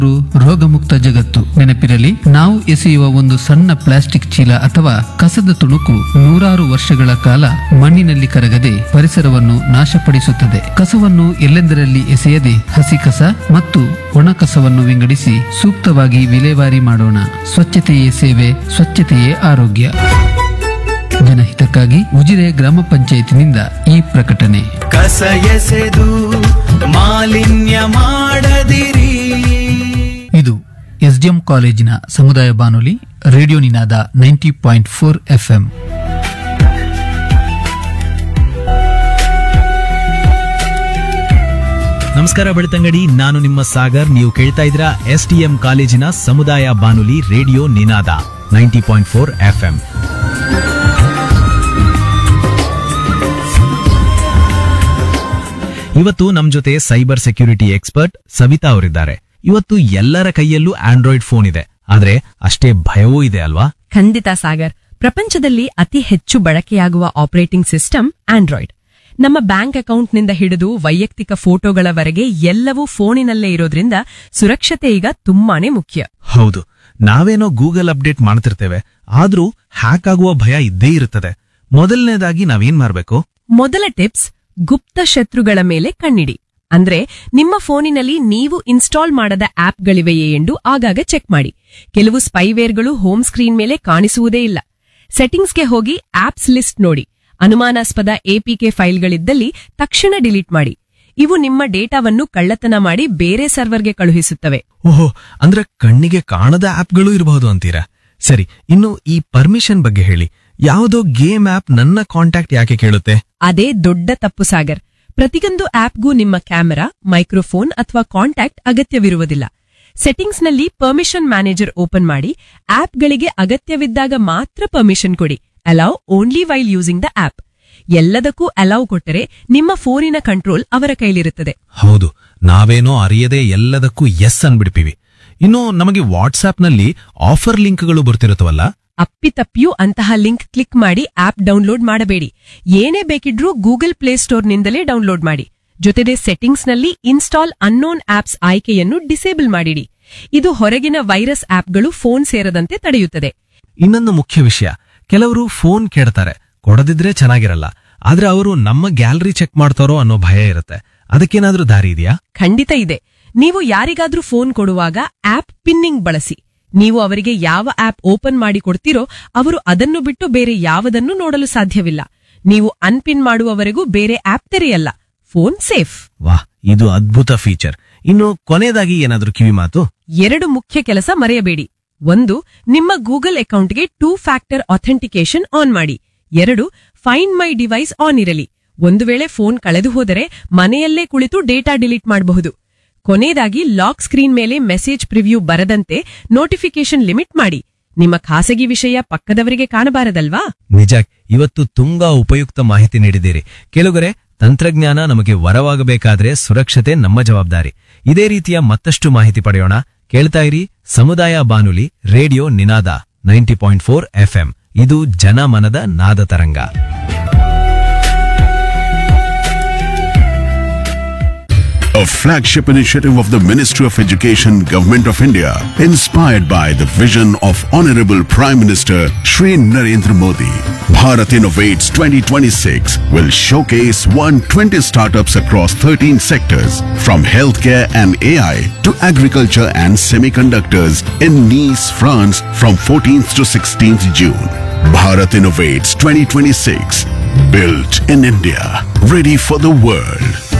ರೋಗಮುಕ್ತ ಜಗತ್ತು ನೆನಪಿರಲಿ ನಾವು ಎಸೆಯುವ ಒಂದು ಸಣ್ಣ ಪ್ಲಾಸ್ಟಿಕ್ ಚೀಲ ಅಥವಾ ಕಸದ ತುಣುಕು ನೂರಾರು ವರ್ಷಗಳ ಕಾಲ ಮಣ್ಣಿನಲ್ಲಿ ಕರಗದೆ ಪರಿಸರವನ್ನು ನಾಶಪಡಿಸುತ್ತದೆ ಕಸವನ್ನು ಎಲ್ಲೆಂದರಲ್ಲಿ ಎಸೆಯದೆ ಹಸಿ ಕಸ ಮತ್ತು ಒಣ ಕಸವನ್ನು ವಿಂಗಡಿಸಿ ಸೂಕ್ತವಾಗಿ ವಿಲೇವಾರಿ ಮಾಡೋಣ ಸ್ವಚ್ಛತೆಯೇ ಸೇವೆ ಸ್ವಚ್ಛತೆಯೇ ಆರೋಗ್ಯ ಜನಹಿತಕ್ಕಾಗಿ ಉಜಿರೆ ಗ್ರಾಮ ಪಂಚಾಯತಿನಿಂದ ಈ ಪ್ರಕಟಣೆ ಕಸ ಎಸೆದು ಮಾಲಿನ್ಯ ಮಾಡದಿರಿ ಇದು ಎಸ್ಡಿಎಂ ಕಾಲೇಜಿನ ಸಮುದಾಯ ಬಾನುಲಿ radio Ninada ninety point four FM ನಮಸ್ಕಾರ ಬೆಳ್ತಂಗಡಿ ನಾನು ನಿಮ್ಮ ಸಾಗರ್ ನೀವು ಕೇಳ್ತಾ ಇದ್ರ ಎಸ್ ಟಿ ಎಂ ಕಾಲೇಜಿನ ಸಮುದಾಯ ಬಾನುಲಿ radio Ninada ninety point four F M ಇವತ್ತು ನಮ್ ಜೊತೆ ಸೈಬರ್ ಸೆಕ್ಯೂರಿಟಿ ಎಕ್ಸ್ಪರ್ಟ್ ಸವಿತಾ ಅವರಿದ್ದಾರೆ ಇವತ್ತು ಎಲ್ಲರ ಕೈಯಲ್ಲೂ ಆಂಡ್ರಾಯ್ಡ್ ಫೋನ್ ಇದೆ ಆದ್ರೆ ಅಷ್ಟೇ ಭಯವೂ ಇದೆ ಅಲ್ವಾ ಖಂಡಿತ ಸಾಗರ್ ಪ್ರಪಂಚದಲ್ಲಿ ಅತಿ ಹೆಚ್ಚು ಬಳಕೆಯಾಗುವ ಆಪರೇಟಿಂಗ್ ಸಿಸ್ಟಮ್ ಆಂಡ್ರಾಯ್ಡ್ ನಮ್ಮ ಬ್ಯಾಂಕ್ ಅಕೌಂಟ್ನಿಂದ ಹಿಡಿದು ವೈಯಕ್ತಿಕ ಫೋಟೋಗಳವರೆಗೆ ಎಲ್ಲವೂ ಫೋನಿನಲ್ಲೇ ಇರೋದ್ರಿಂದ ಸುರಕ್ಷತೆ ಈಗ ತುಂಬಾನೇ ಮುಖ್ಯ ಹೌದು ನಾವೇನೋ ಗೂಗಲ್ ಅಪ್ಡೇಟ್ ಮಾಡ್ತಿರ್ತೇವೆ ಆದ್ರೂ ಹ್ಯಾಕ್ ಆಗುವ ಭಯ ಇದ್ದೇ ಇರುತ್ತದೆ ಮೊದಲನೇದಾಗಿ ನಾವೇನ್ ಮಾಡ್ಬೇಕು ಮೊದಲ ಟಿಪ್ಸ್ ಗುಪ್ತ ಶತ್ರುಗಳ ಮೇಲೆ ಕಣ್ಣಿಡಿ ಅಂದ್ರೆ ನಿಮ್ಮ ಫೋನಿನಲ್ಲಿ ನೀವು ಇನ್ಸ್ಟಾಲ್ ಮಾಡದ ಆಪ್ಗಳಿವೆಯೇ ಎಂದು ಆಗಾಗ ಚೆಕ್ ಮಾಡಿ ಕೆಲವು ಸ್ಪೈವೇರ್ಗಳು ಹೋಮ್ ಸ್ಕ್ರೀನ್ ಮೇಲೆ ಕಾಣಿಸುವುದೇ ಇಲ್ಲ ಸೆಟ್ಟಿಂಗ್ಸ್ಗೆ ಹೋಗಿ ಆಪ್ಸ್ ಲಿಸ್ಟ್ ನೋಡಿ ಅನುಮಾನಾಸ್ಪದ ಎಪಿಕೆ ಫೈಲ್ಗಳಿದ್ದಲ್ಲಿ ತಕ್ಷಣ ಡಿಲೀಟ್ ಮಾಡಿ ಇವು ನಿಮ್ಮ ಡೇಟಾವನ್ನು ಕಳ್ಳತನ ಮಾಡಿ ಬೇರೆ ಸರ್ವರ್ಗೆ ಕಳುಹಿಸುತ್ತವೆ ಓಹೋ ಅಂದ್ರೆ ಕಣ್ಣಿಗೆ ಕಾಣದ ಆಪ್ಗಳು ಇರಬಹುದು ಅಂತೀರಾ ಸರಿ ಇನ್ನು ಈ ಪರ್ಮಿಷನ್ ಬಗ್ಗೆ ಹೇಳಿ ಯಾವುದೋ ಗೇಮ್ ಆಪ್ ನನ್ನ ಕಾಂಟ್ಯಾಕ್ಟ್ ಯಾಕೆ ಕೇಳುತ್ತೆ ಅದೇ ದೊಡ್ಡ ತಪ್ಪು ಸಾಗರ್ ಪ್ರತಿಯೊಂದು ಆಪ್ಗೂ ನಿಮ್ಮ ಕ್ಯಾಮೆರಾ ಮೈಕ್ರೋಫೋನ್ ಅಥವಾ ಕಾಂಟ್ಯಾಕ್ಟ್ ಅಗತ್ಯವಿರುವುದಿಲ್ಲ ಸೆಟ್ಟಿಂಗ್ಸ್ನಲ್ಲಿ ಪರ್ಮಿಷನ್ ಮ್ಯಾನೇಜರ್ ಓಪನ್ ಮಾಡಿ ಆಪ್ಗಳಿಗೆ ಅಗತ್ಯವಿದ್ದಾಗ ಮಾತ್ರ ಪರ್ಮಿಷನ್ ಕೊಡಿ allow only while using the app ಎಲ್ಲದಕ್ಕೂ ಅಲೌ ಕೊಟ್ಟರೆ ನಿಮ್ಮ ಫೋನಿನ ಕಂಟ್ರೋಲ್ ಅವರ ಕೈಲಿರುತ್ತದೆ ಹೌದು ನಾವೇನೋ ಅರಿಯದೆ ಎಲ್ಲದಕ್ಕೂ ಎಸ್ ಅನ್ಬಿಡ್ತೀವಿ ಇನ್ನು ನಮಗೆ ವಾಟ್ಸ್ಆಪ್ನಲ್ಲಿ ಆಫರ್ ಲಿಂಕ್ಗಳು ಬರ್ತಿರುತ್ತವಲ್ಲ ಅಪ್ಪಿತಪ್ಪಿಯೂ ಅಂತಹ ಲಿಂಕ್ ಕ್ಲಿಕ್ ಮಾಡಿ ಆಪ್ ಡೌನ್ಲೋಡ್ ಮಾಡಬೇಡಿ ಏನೇ ಬೇಕಿದ್ರೂ ಗೂಗಲ್ ಪ್ಲೇಸ್ಟೋರ್ನಿಂದಲೇ ಡೌನ್ಲೋಡ್ ಮಾಡಿ ಜೊತೆಗೆ ಸೆಟ್ಟಿಂಗ್ಸ್ನಲ್ಲಿ ಇನ್ಸ್ಟಾಲ್ ಅನ್ನೋನ್ ಆಪ್ಸ್ ಆಯ್ಕೆಯನ್ನು ಡಿಸೇಬಲ್ ಮಾಡಿಡಿ ಇದು ಹೊರಗಿನ ವೈರಸ್ ಆಪ್ಗಳು ಫೋನ್ ಸೇರದಂತೆ ತಡೆಯುತ್ತದೆ ಇನ್ನೊಂದು ಮುಖ್ಯ ವಿಷಯ ಕೆಲವರು ಫೋನ್ ಕೇಳ್ತಾರೆ ಕೊಡದಿದ್ರೆ ಚೆನ್ನಾಗಿರಲ್ಲ ಆದ್ರೆ ಅವರು ನಮ್ಮ ಗ್ಯಾಲರಿ ಚೆಕ್ ಮಾಡ್ತಾರೋ ಅನ್ನೋ ಭಯ ಇರುತ್ತೆ ಅದಕ್ಕೇನಾದ್ರೂ ದಾರಿ ಇದೆಯಾ ಖಂಡಿತ ಇದೆ ನೀವು ಯಾರಿಗಾದ್ರೂ ಫೋನ್ ಕೊಡುವಾಗ ಆಪ್ ಪಿನ್ನಿಂಗ್ ಬಳಸಿ ನೀವು ಅವರಿಗೆ ಯಾವ ಆಪ್ ಓಪನ್ ಮಾಡಿ ಕೊಡ್ತೀರೋ ಅವರು ಅದನ್ನು ಬಿಟ್ಟು ಬೇರೆ ಯಾವುದನ್ನು ನೋಡಲು ಸಾಧ್ಯವಿಲ್ಲ ನೀವು ಅನ್ಪಿನ್ ಮಾಡುವವರೆಗೂ ಬೇರೆ ಆಪ್ ತೆರೆಯಲ್ಲ ಫೋನ್ ಸೇಫ್ ವಾಹ್ ಇದು ಅದ್ಭುತ ಫೀಚರ್ ಇನ್ನು ಕೊನೆಯದಾಗಿ ಏನಾದ್ರೂ ಕಿವಿ ಮಾತು ಎರಡು ಮುಖ್ಯ ಕೆಲಸ ಮರೆಯಬೇಡಿ ಒಂದು ನಿಮ್ಮ ಗೂಗಲ್ ಅಕೌಂಟ್ಗೆ ಟೂ ಫ್ಯಾಕ್ಟರ್ ಅಥೆಂಟಿಕೇಶನ್ ಆನ್ ಮಾಡಿ ಎರಡು ಫೈಂಡ್ ಮೈ ಡಿವೈಸ್ ಆನ್ ಇರಲಿ ಒಂದು ವೇಳೆ ಫೋನ್ ಕಳೆದು ಹೋದರೆ ಮನೆಯಲ್ಲೇ ಕುಳಿತು ಡೇಟಾ ಡಿಲೀಟ್ ಮಾಡಬಹುದು ಕೊನೆಯದಾಗಿ ಲಾಕ್ ಸ್ಕ್ರೀನ್ ಮೇಲೆ ಮೆಸೇಜ್ ಪ್ರಿವ್ಯೂ ಬರದಂತೆ ನೋಟಿಫಿಕೇಶನ್ ಲಿಮಿಟ್ ಮಾಡಿ ನಿಮ್ಮ ಖಾಸಗಿ ವಿಷಯ ಪಕ್ಕದವರಿಗೆ ಕಾಣಬಾರದಲ್ವಾ ನಿಜ ಇವತ್ತು ತುಂಬಾ ಉಪಯುಕ್ತ ಮಾಹಿತಿ ನೀಡಿದ್ದೀರಿ ಕೆಲವರೆ ತಂತ್ರಜ್ಞಾನ ನಮಗೆ ವರವಾಗಬೇಕಾದ್ರೆ ಸುರಕ್ಷತೆ ನಮ್ಮ ಜವಾಬ್ದಾರಿ ಇದೇ ರೀತಿಯ ಮತ್ತಷ್ಟು ಮಾಹಿತಿ ಪಡೆಯೋಣ ಕೇಳ್ತಾ ಇರಿ ಸಮುದಾಯ ಬಾನುಲಿ radio Ninada ninety point four FM ಇದು ಜನಮನದ ನಾದ ತರಂಗ A flagship initiative of the Ministry of Education, Government of India, inspired by the vision of Honorable Prime Minister Shri Narendra Modi. Bharat Innovates 2026 will showcase 120 startups across 13 sectors, from healthcare and AI to agriculture and semiconductors in Nice, France from 14th to 16th June. Bharat Innovates 2026, built in India, ready for the world.